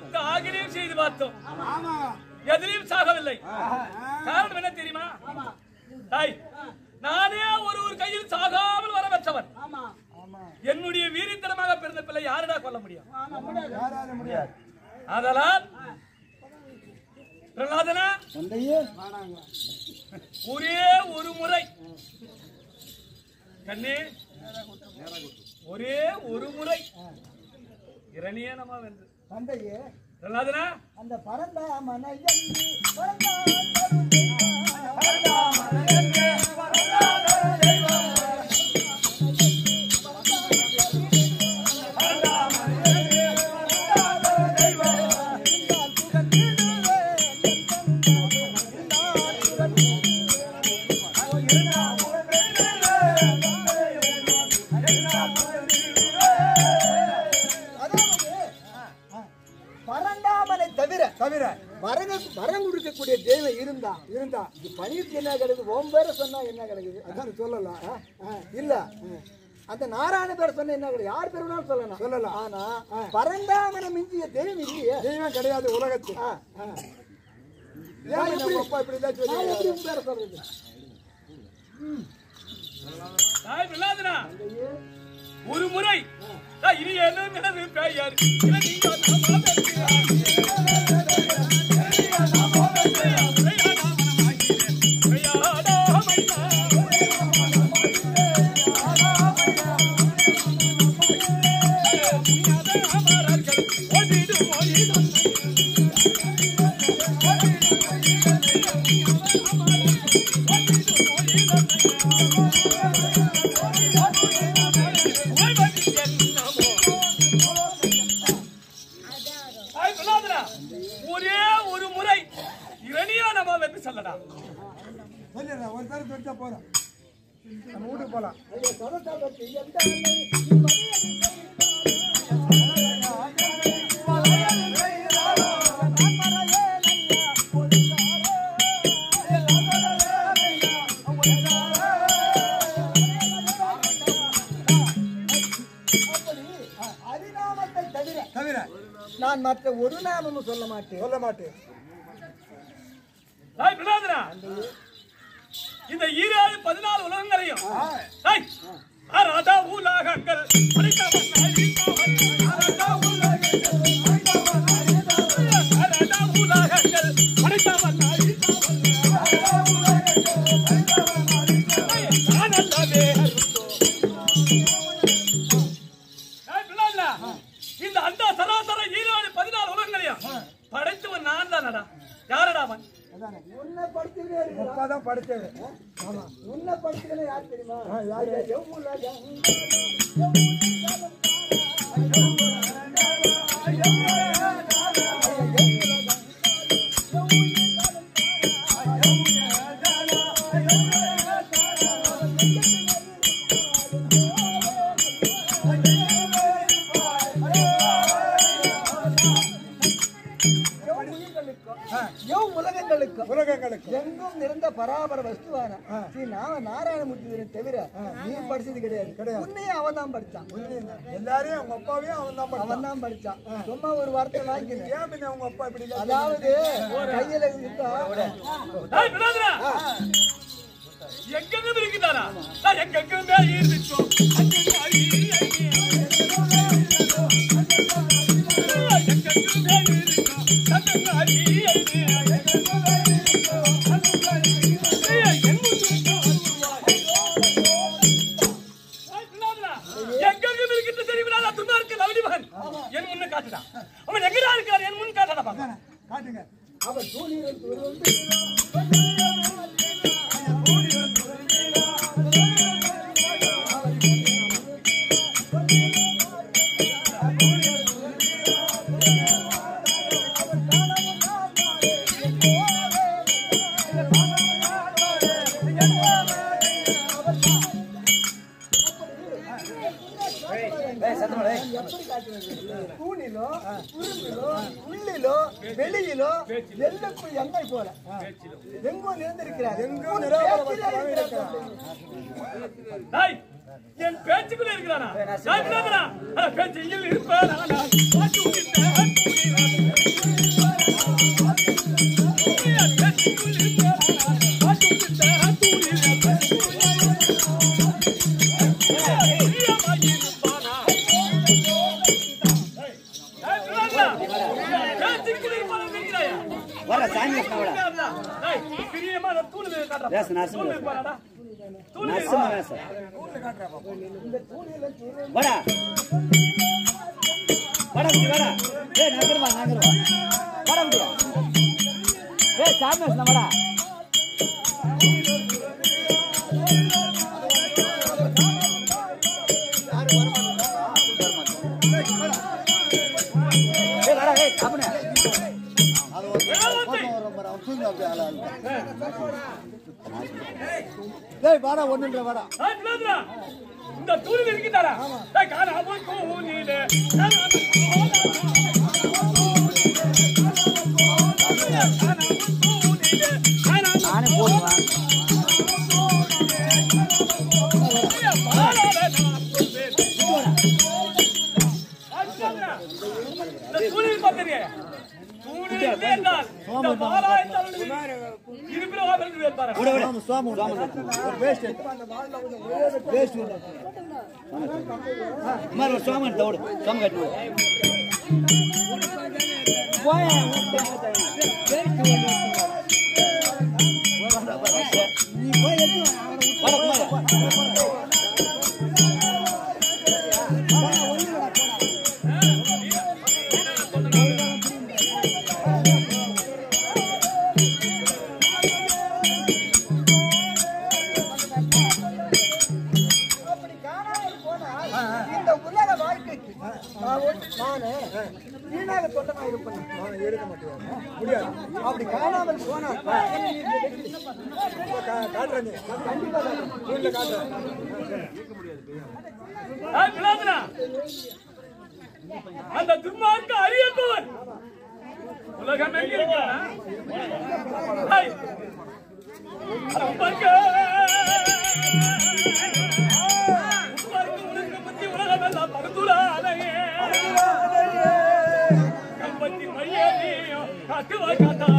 தாகினையும் செய்து பார்த்தோம் ஆமா எதிலையும் சாகவில்லை காரணம் என்ன தெரியுமா தாய் நானே ஒரு ஒரு கையில் சாகாமல் வர பெற்றவன் ஆமா என்னுடைய வீரித்தனமாக பிறந்த பிள்ளை யாரிடா கொல்ல முடியும் ஆமா முடியாது யாரால முடியாது அதனால் பிரகலாதனா தந்தையே ஒரே ஒரு முறை கண்ணே ஒரே ஒரு முறை இரணியே நம்ம வென்று தந்தையே பிரகலாதனா அந்த பரந்தாமனை எண்ணி பரந்தாமனை தவிர தவிர வரங்க வரம் கொடுக்கக்கூடிய தெய்வம் இருந்தா இருந்தா இது பணிக்கு என்ன கிடைக்குது உன் பேரை சொன்னா என்ன கிடைக்குது அதான் சொல்லலாம் ஆ? ஆ, இல்ல அந்த நாராயண பேர் சொன்னா என்ன கிடையாது யார் பேர் வேணாலும் சொல்லலாம் சொல்லலாம். ஆனா பரந்தாமனை மிஞ்சிய தெய்வம் இல்லையே தெய்வம் கிடையாது உலகத்தில் ஆ, ஆ. ஏன் நம்ம அப்பா இப்படி தான் சொல்லி நான் எப்படி உன் பேரை சொல்றது தாய் பிரகலாதனா ஒரு முறை நான் இனி என்ன எனது பெயர் இரணியா நாம வென்று. தாய் பிரகலாதனா, ஒரே ஒரு முறை இரணியா நம்ம வென்று சொல்லடா சொல்லிடுறேன் ஒரு பேர் தொட்டா போறோம் நம்ம வீட்டுக்கு போலாம் ஐயா, சரசாபத்து எந்த அன்னை நீ அப்படி ஹரிநாமத்தை தவிர தவிர நான் மற்ற ஒரு நாமமும் சொல்ல மாட்டேன் சொல்ல மாட்டேன் தாய் பிரகலாதனா, இந்த ஈராறு பதினாலு உலகங்களையும் தாய், ஆராதா உலகங்கள் படைத்தவன் அழித்தவன். ஆராதா உலகங்கள் படைத்தவன் அழித்தவன். ஆராதா உலகங்கள் படைத்தவன் அழித்தவன். ஆராதா உலகங்கள் படைத்தவன் அழித்தவன். ஆனந்தமே அருந்தோ. தாய் பிரகலாதனா, இந்த அந்த சராசர ஈராறு பதினாலு உலகங்களையும் படைத்தவன் நான் தானடா யாரடா அவன் அதானே உன்னை படுத்துக்கிட்டே இருக்கிறான் அப்பா தான் படைச்சது ஆமா உன்னை படுத்துக்கல யார் தெரியுமா யாரு? எவ்வுலகம் எவ் உலகங்களுக்கும் உலகங்களுக்கு எங்கும் நிறைந்த பராபர வஸ்துவான ஸ்ரீ நாம நாராயணமூர்த்தி தவிர நீ படிச்சது கிடையாது கிடையாது. உன்னையும் அவன் தான் படிச்சான் எல்லாரையும் அவங்க அப்பாவையும் அவன் தான் அவன் படைச்சான் தான் படிச்சான் சும்மா ஒரு வார்த்தை வாங்கினேன் ஏன் பின்ன அவங்க அப்பா இப்படி எல்லாம் அதாவது கையில இருந்தா டேய், விடாதடா. எங்கெங்கும் இருக்கிறாரா நான் எங்கெங்குமே இருந்துச்சோம் அங்கெங்கும் அடி, அடி, அடி. எங்கெங்குமே இருந்துச்சோம், அங்கெங்கும் அடி, அடி, ஏய், எங்கும் சுத்தம் டேய், விடாதடா. எங்கெங்கும் இருக்கின்ற தெரிவிடாத துன்மார்க்க லவடி மகன் என் முன்ன காட்டுடா அவன் எங்கடா இருக்கார் என் முன் காட்டுடா பாக்க காட்டுங்க அவன் தூணில் துருந்து எப்படி காட்டுவது தூணிலோ உரும்பிலோ உள்ளிலோ வெளியிலோ எல்லுக்குள் எண்ணெய் போல எங்கோ நிறைந்திருக்கிறார் எங்கும் நிராகர வஸ்துவாக இருக்கிறார். டேய் என் பேச்சுக்குள்ள இருக்கிறானா நான் இருக்கிறானா? அட, பேச்சில் இருப்பானா நான் பாட்டு விட்டேன், தூரினான். பேச்சுக்குள் இருப்பானா நான் பாட்டு விட்டேன், தூரினான். பிரியமாயிருப்பானா? ஏய், இருக்கிறானா? பேச்சுக்குள் இருப்பானா இருக்கிறாயா? வர சாமி கிருஷ்ணா வர ஏய், பிரியமா நான் தூணு மேல காட்டுறேன். வேச, நரசிம்ம தூணு வேச. மேல பாருடா. தூணு மேல நரசிம்ம பாரு. வேசம் வாடா வாடா குட்டி வாடா ஏய் நகருவா நகருவா வாடா குட்டியா ஏய் சாமி கிருஷ்ணா வாடா ஏய் வாடா ஏய் காப்பனே டேய் வாடா ஒண்ணுன்ற வாடா ஆ, வினோத்ரா, இந்த தூணில் இருக்கின்றாரா? ஏய், காணாமல் தூணிலே, காணாமல் தூணிலே, காணாமல் நானே போடுவேன் பாலால நான் சொல்வேன். ஆ, வினோத்ரா, இந்த தூணில் பார்த்தீங்க? தூணில் இல்லை என்றால், இந்த பாலா என்றால் இருப்பினும் ஆபத்து இருப்பாரா? விட விட சுவாமி ஒரு வேஸ்ட் வேஸ்ட் மாதிரி ஒரு சோமன் எடுத்த ஓடு சோம கட்டு ஓடு போய் நீ போய் எடுத்து வா, அவனை விட்டு வர குமார அப்படி காணாமல் போனால் இந்த உலக வாழ்க்கைக்கு நான் ஒன்று- நானு வீணாக தொண்டனா இருப்பேன் நான் இருக்க மாட்டேன் முடியாது அப்படி காணாமல் போனால் காட்டுறேன் கண்டிப்பா காட்டுறேன் ஆ, வினோத்ரா, அந்த துன்மார்க்க அறியப்பவன் உலகம் எங்க இருக்கிறானா? ஹாய். துன்மார்க்க துன்மார்க்க உனக்கு புத்தி உலகமெல்லாம் படுத்துறானையே. கம்பத்தின் மையே நீயும் காட்டுவாய் காத்தா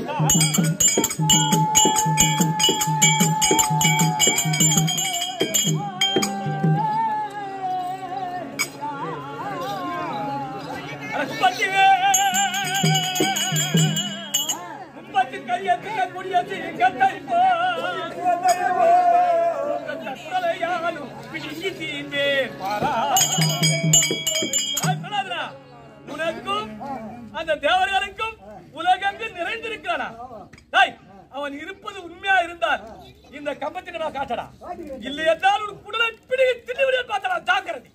முப்பத்திவே முப்பத்தி கையத்தின கொடியது கத்தைப்போ தலையாலும் பிடிங்கி தீந்தே பாரா சொல்லாதடா. உனக்கும் அந்த தேவர்களுக்கும் உலகங்கு நிறைந்திருக்கிறானா டேய், அவன் இருப்பது உண்மையா இருந்தால் இந்த கம்பத்தின காட்டடா இல்லை என்றால் ஒரு குடலை பிடிகி திட்டு விட பார்த்தடா ஜாக்கிரதை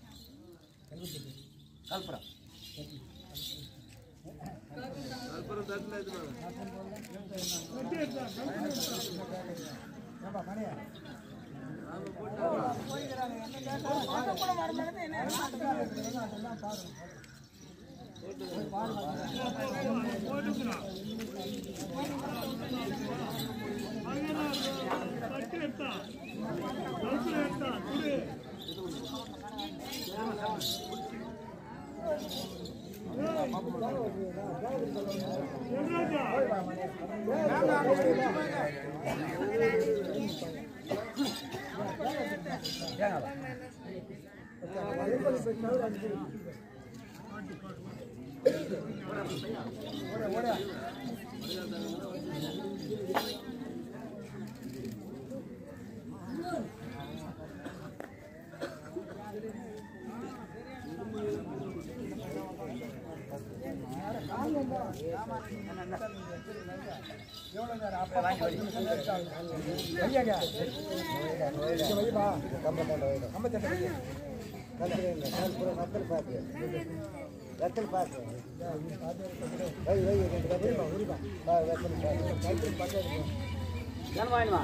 என்ன வாங்கினா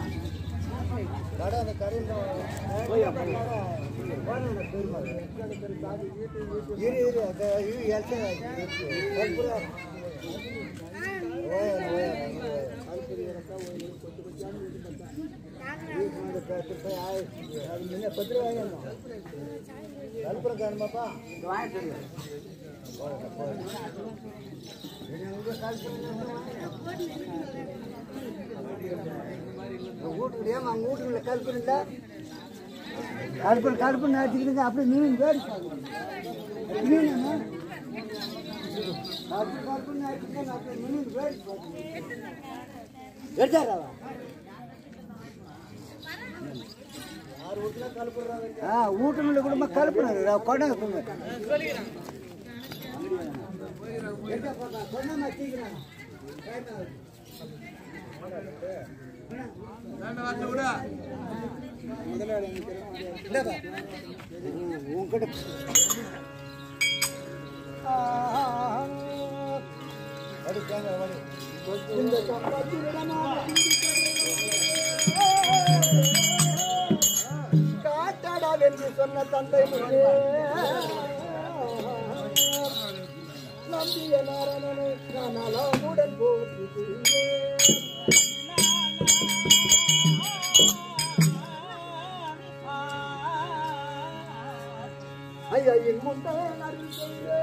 வீட்டுக்குள்ளே அவங்க வீட்டுக்குள்ள கல்புண்டா கருப்பு கருப்பு நாட்டிக்கிட்டு அப்படியே மீன் வேடி மீனம்மா கருப்பு கருப்பு நாட்டிக்கிட்டு அப்படியே மீன் வேடி எடுத்தாரவா ஆ வீட்டுக்குள்ள கூட கலப்புனாரு கொண்டாங்க கொண்டாங்க வச்சுக்கிறாங்க உங்ககிட்ட இந்த காட்டாடா என்று சொன்ன தந்தை முன்னே நம்பிய நாரணனை நான் அலாமுடன் போற்றி ஐயின் முன்னே அருள் செய்தே.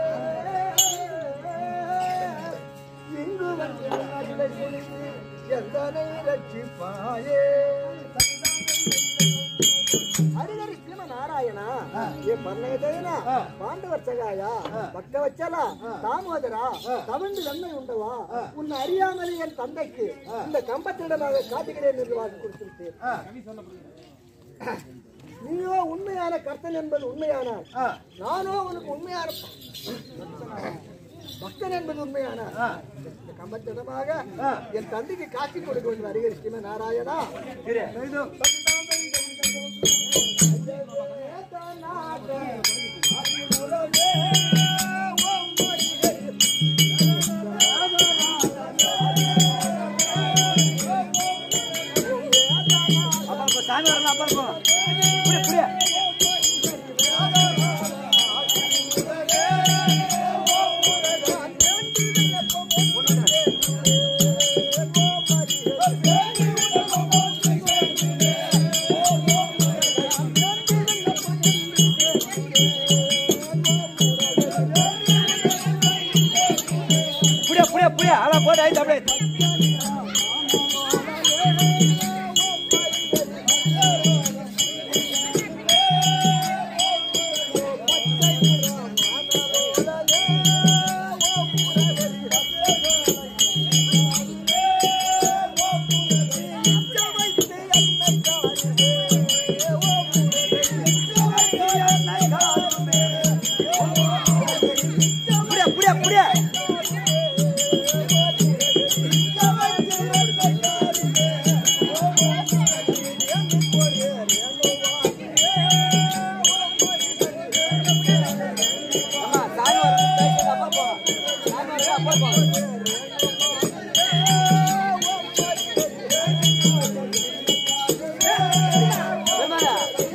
இங்கு வந்து அருளை கொடுத்து எந்தனை ரட்சிப்பாயே హరిహరి శ్రీమ నారాయణ ఏ పర్ణయదైనా பாண்டவர்ச்சகாயா பக்தவச்சலா தாமோதரா தமிழ்ந்து நன்மை உண்டவா உன்னை அறியாமலே என் தந்தைக்கு இந்த கம்பத்திடமாக காட்டுகிறேன் என்று வாக்கு கொடுத்திருக்கேன் நீயோ உண்மையான கர்த்தன் என்பது உண்மையானால் நானோ உனக்கு உண்மையான பக்தன் என்பது உண்மையான இந்த கம்பத்திடமாக என் தந்தைக்கு காட்சி கொடுக்க வேண்டும் ஹரிஹரி ஸ்ரீம நாராயணா சாமி வரலாம் அப்பா இருக்கும் புரிய புரிய புரிய புரிய புரிய அதான் போட்டு ஆயிடுச்சு அப்படியே புரிய புரிய புரிய அம்மா சாமி வர அப்பா போ சாமி வர அப்பா போ ஏமாடா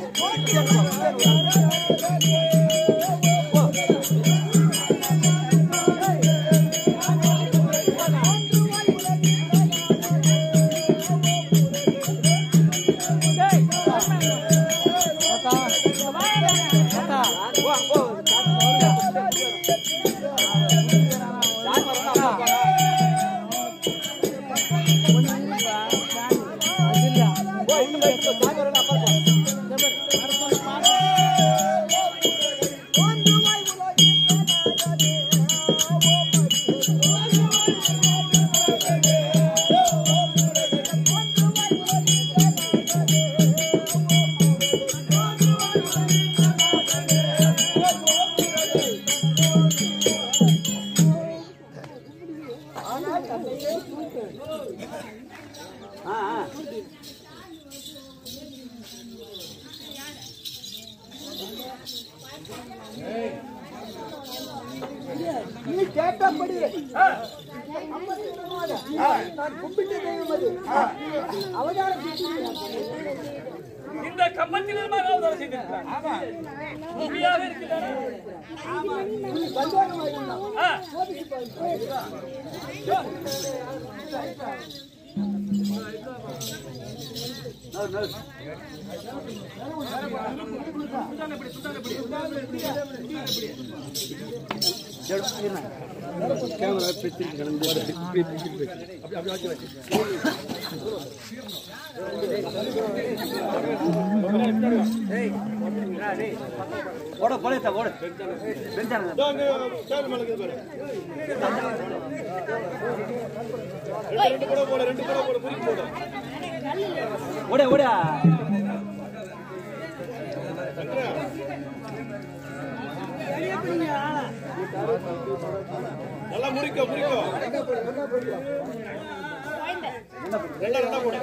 நீ கேட்டபடி அம்மனிடமாக நான் கும்பிட்ட தெய்வம் அது அவதாரம் செய்திருக்கிறார். இந்த கம்பத்தினமாக அவதாரம் செய்திருக்கிறார் உண்மையாக இருக்கிறாரா நீ சந்தோஷமாக இருந்தா. ஆ, சோதிச்சு பாரு. ஓட போலேத்தா ஓடு பெஞ்சான ஓட ஓட நல்லா முறிக்கோ முறிக்கோ ரெண்டா ரெண்டா போடு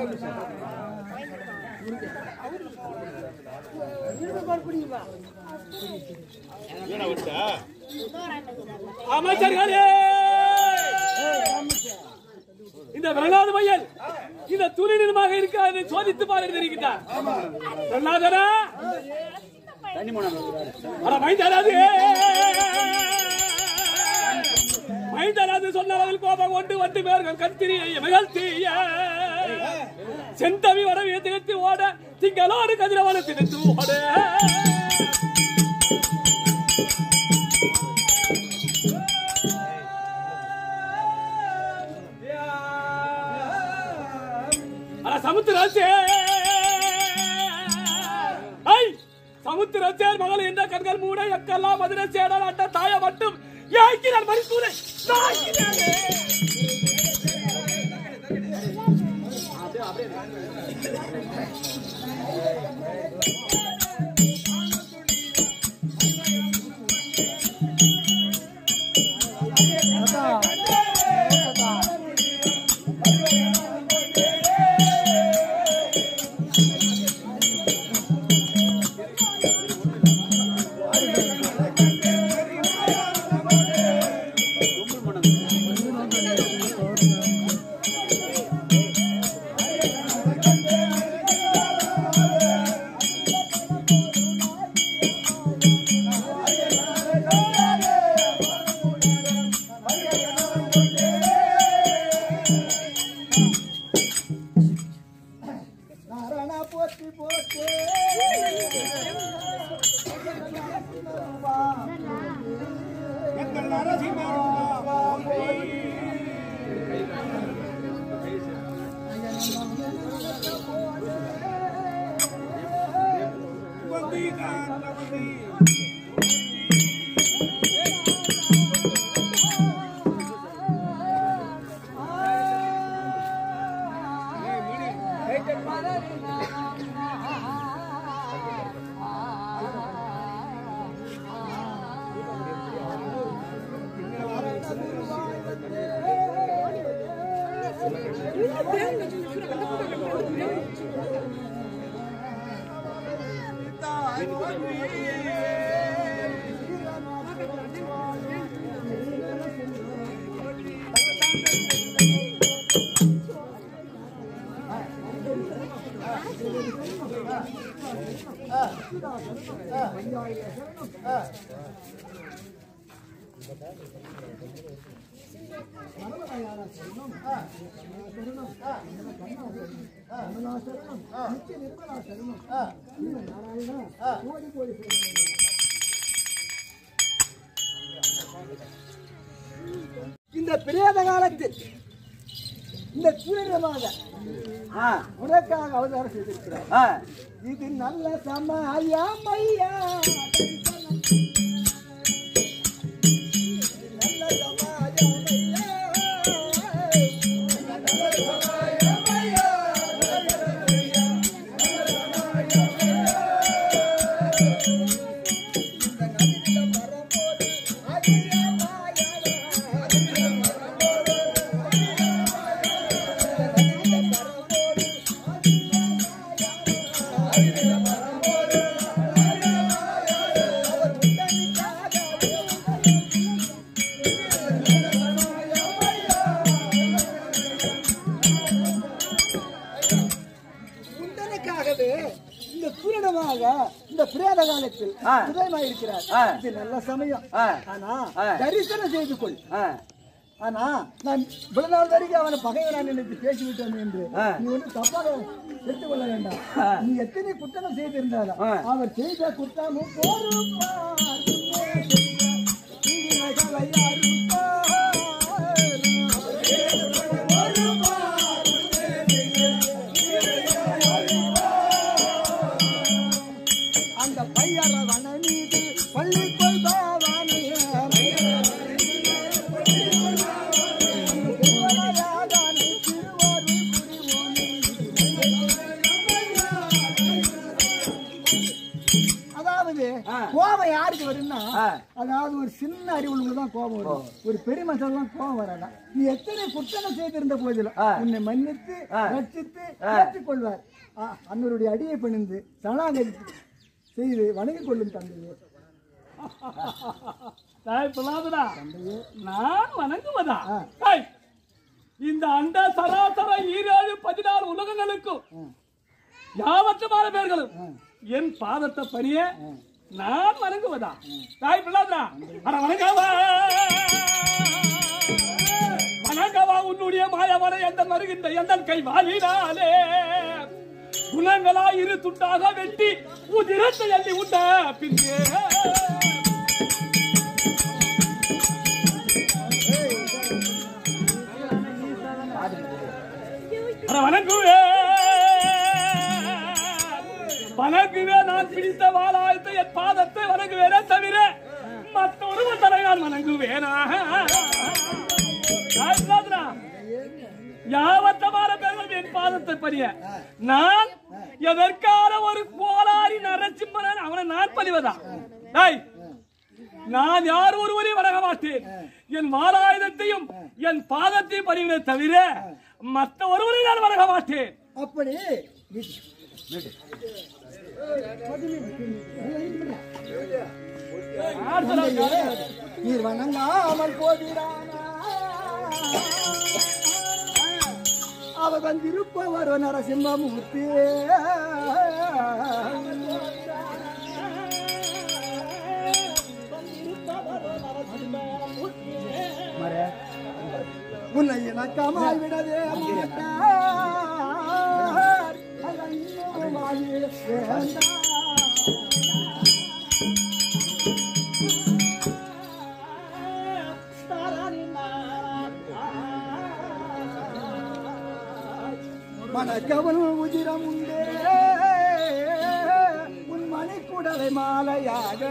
ஏன்னா விட்டா அமைச்சர்களே இந்த பிரகலாத மையல் இந்த துணிநிலமாக இருக்காது சோதித்து பாருங்க தெரிவிக்கிட்டார் பிரகலாதனா தண்ணி மூணு அட மைந்தராது மைந்தராது சொன்னளவில் கோபம் கொண்டு வண்டு பேர்கள் கத்திரிய மகள் தீய செந்தவி வரவிய திகழ்த்தி ஓட திங்களோடு கதிரவன திகழ்த்து ஓட அட சமுத்திரச்சே ஐ சமுத்திரச்சேர் மகள் என்ற கண்கள் மூட எக்கெல்லாம் மதுரை சேடல் அட்ட தாய மட்டும் ஏய்க்கிறார் மணிசூரை தாய்க்கிறாரே நாராயணா போற்றி போற்றி எங்கள் நரசிம்மர் இந்த பிரேத காலத்தில் இந்த சூரியமாக ஆ உனக்காக அவதாரம் செய்திருக்கிறார் ஆ இது நல்ல சமயம் ஐயா நல்ல சமயம் ஐயா. முந்தனுக்காகவே இந்த சூரியனமாக இந்த பிரேத காலத்தில் ஆ. உதயமாயிருக்கிறார் ஆ. இது நல்ல சமயம் ஆ. ஆனா ஆ. தரிசனம் செய்து கொள் ஆ ஆனா நான் இவ்வளவு நாள் வரைக்கும் அவனை பகைவனான் நினைத்து பேசிவிட்டோம் என்று ஆ. நீ வந்து தப்பாக எடுத்துக்கொள்ள வேண்டாம் நீ எத்தனை குற்றங்கள் செய்திருந்தாலும் ஆ. அவர் செய்த குற்றமும் பொறுப்பார். தீவினைகளை அறுப்பார். அந்த பையர வன மீது பள்ளி கொள்பவனே திருவரையாதானை திருவாரூர் புரிவோனே. அதாவது ஆ. கோபம் யாருக்கு வரும்னா ஆ. அதாவது ஒரு சின்ன அறிவுள்ள தான் கோபம் வரும் ஒரு பெரிய மனுஷன் கோபம் வராதா நீ எத்தனை குற்றங்கள் செய்திருந்த போதிலும் ஆ. உன்னை மன்னித்து ஆ. ரட்சித்து ஆ. ஏற்றுக்கொள்வார் ஆ, அன்னருடைய அடியை பணிந்து சரணாகதி செய்து வணங்கிக் கொள்ளும் தந்தையே தாய் பிரலாதனா நான் வணங்குவதா ஆ. தாய், இந்த அண்ட சராசர ஈரேழு பதினாறு உலகங்களுக்கும் யாவற்றமான பேர்களும் என் பாதத்தை பணிய நான் வணங்குவதா தாய் பிரலாதனா அட வணங்கவா வணங்கவா உன்னுடைய மாயவனை எந்த வருகின்ற எந்த கை வாலினாலே குணங்களா இரு துண்டாக வெட்டி உதிரத்தை எண்ணி உண்ட பின்னே அட வணங்குவே வணங்குவே நான் பிடித்த வாழாயத்தை என் பாதத்தை வணங்குவேனே தவிர மற்றொரு தலை நான் வணங்குவேனா ராஜநாதனா, யாவத்தமான பேர்கள் என் பாதத்தை பணிய நான் எதற்கான ஒரு கோளாரி நரசிம்மன் அவனை நான் பணிவதா டேய், நான் யார் ஒருவரையும் வணங்க மாட்டேன் என் வாராயுதத்தையும் என் பாதத்தையும் பணிவினை தவிர மற்ற ஒருவரையும் நான் வணங்க மாட்டேன் அப்படி யார் சொன்னாங்க? நீர் வணங்காமல் போகிறானா அவர் வந்திருப்பவர் நரசிம்மமூர்த்தி உன்னை இணக்கமாய் விடவே மாட்டார் அகன்யமாய் வேண்டாம். மணக்கவன் உதிரம் உண்டே உன் மணிக்குடலை மாலையாக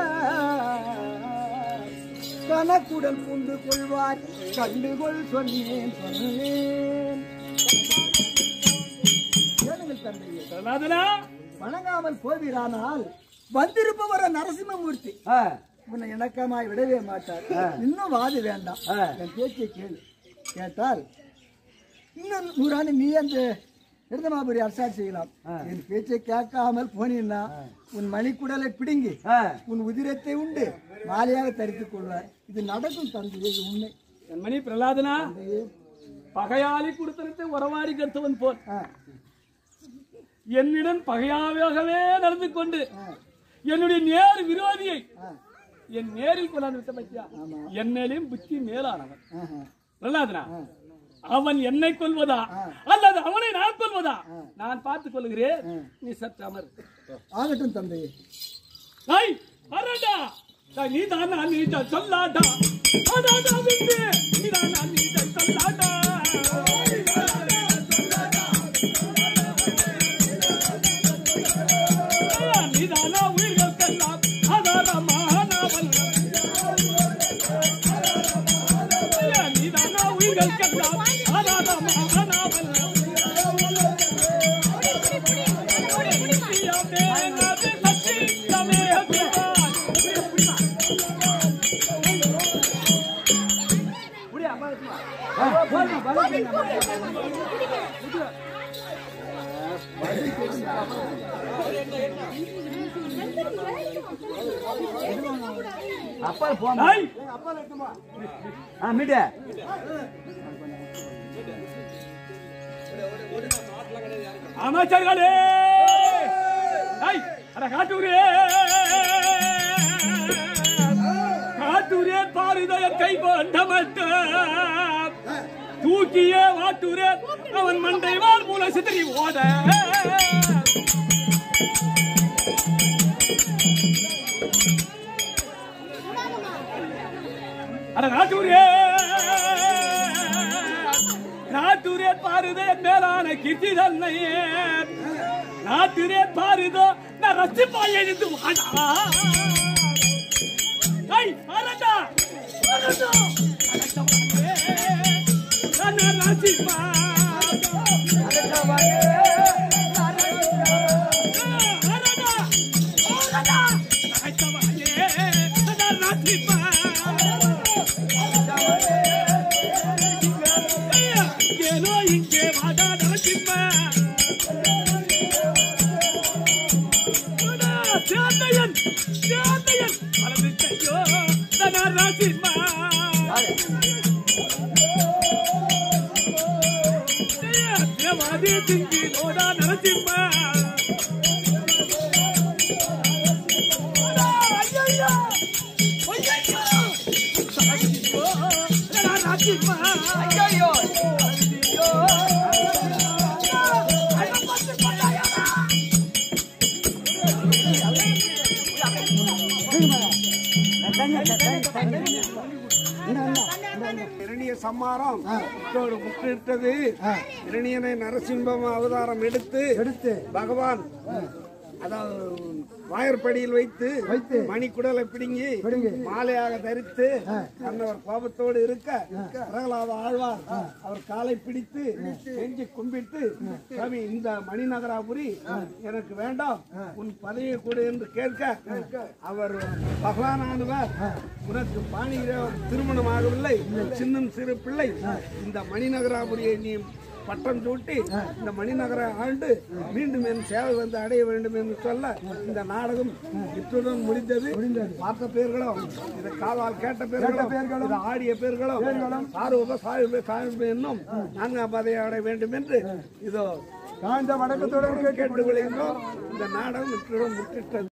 கனக்குடல் புண்டு கொள்வார் கண்டுகொள் சொன்னேன் சொன்னேன் கேளுங்கள் தந்தையே பிரகலாதனா, வணங்காமல் போவீரானால் வந்திருப்பவர் நரசிம்மமூர்த்தி ஆ, உன்னை இணக்கமாய் விடவே மாட்டார் இன்னும் வாது வேண்டாம் ஆ. என் பேச்சை கேளு கேட்டால் இன்னும் நூறாண்டு நீ அந்த நிருதமாபுரி அரசாட்சி செய்யலாம் என் பேச்சை கேட்காமல் போனீன்னா உன் மணிக்குடலை பிடுங்கி ஆ. உன் உதிரத்தை உண்டு மாலையாக தரித்துக் கொள்வார் இது நடக்கும் தந்தை இது உண்மை என் மணி பிரலாதனா பகையாளி கொடுத்தனத்தை உறவாடி கருத்தவன் போல் ஆ, என்னிடம் பகையாகவே நடந்து கொண்டு என்னுடைய நேர் விரோதியை ஆ, என் நேரில் கொண்டாந்து விட்ட பத்தியா என்னையும் புத்தி மேலானவன் ஆஹா. பிரலாதனா அவன் என்னை கொல்வதா அல்லது அவனை நான் கொல்வதா நான் பார்த்துக் கொள்கிறேன் நீ சற்று அமர் ஆகட்டும் தந்தையே ஐய் வரடா டேய், நீ தான் நான் நீ தான் சொல்லாடா அடாடா விட்டு நீ தான் நான் நீ தான் சொல்லாடா நீதானா உயிர்களுக்கெல்லாம் ஆதாரமானவன் நீதானா உயிர்களுக்கெல்லாம் ஆதாரமானவன் ஆ, போடுங்க, வணக்கம். அப்பால் போமா ஐய் ஆ மீட்டு அமைச்சர்களே ஐய், அட காட்டூரே காட்டூரே பாரிதய கை கொண்ட மட்டும் தூக்கிய வாட்டூரே அவன் மண்டை வாழ் மூல சிதறி ஓட அட நாட்டூரே நாட்டூரே பாருதே மேலான கிட்டி தன்னையே நாட்டூரே பாருதோ நான் ரசிப்பா எழுந்து வாடா ஐய் அரண்டா அரண்டா அரண்டா நான் ரசிப்பா அரண்டா அரண்டா அரண்டா நான் ரசிப்பா ஏனோ இங்கே வாடா நரசிம்ம சேந்தையன் சேந்தையன் வலது கையோ தன நரசிம்ம தேவாதி திங்கி லோடா நரசிம்ம ஐயோ ஐயோ நரசிம்ம ஐயோ இரணிய சம்மாரம் இதோடு முற்றிட்டது இரணியனை நரசிம்மம் அவதாரம் எடுத்து எடுத்து பகவான் அதாவது வாயற்படியில் வைத்து வைத்து மணிக்குடலை பிடுங்கி மாலையாக தரித்து அன்னவர் கோபத்தோடு இருக்க பிரகலாத ஆழ்வார் அவர் காலை பிடித்து நெஞ்சு கும்பிட்டு சாமி இந்த மணிநகராபுரி எனக்கு வேண்டாம் உன் பதவியை கொடு என்று கேட்க அவர் பகவானானவர் உனக்கு பாணியிலே திருமணம் ஆகவில்லை சின்னம் சிறு பிள்ளை இந்த மணிநகராபுரியை நீ பட்டம் சூட்டி இந்த மணிநகரை ஆண்டு மீண்டும் என் சேவை வந்து அடைய வேண்டும் என்று சொல்ல இந்த நாடகம் இத்துடன் முடிந்தது பார்த்த பேர்களும் இதை காலால் கேட்ட பேர்களும் இதை ஆடிய பேர்களும் சார்வ சாய்வு சாய்வு என்னும் நான்காம் பதையை அடைய வேண்டும் என்று இதோ காந்த வணக்கத்துடன் கேட்டு விளைந்தோம் இந்த நாடகம் இத்துடன் முற்றிட்டது